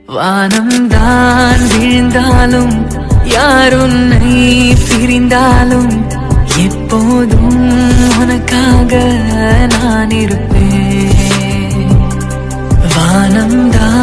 வானம் தான் விழுந்தாலும் யார் உன்னை பிரிந்தாலும் எப்போதும் உனக்காக நான் இருப்பேன் வானம் தான்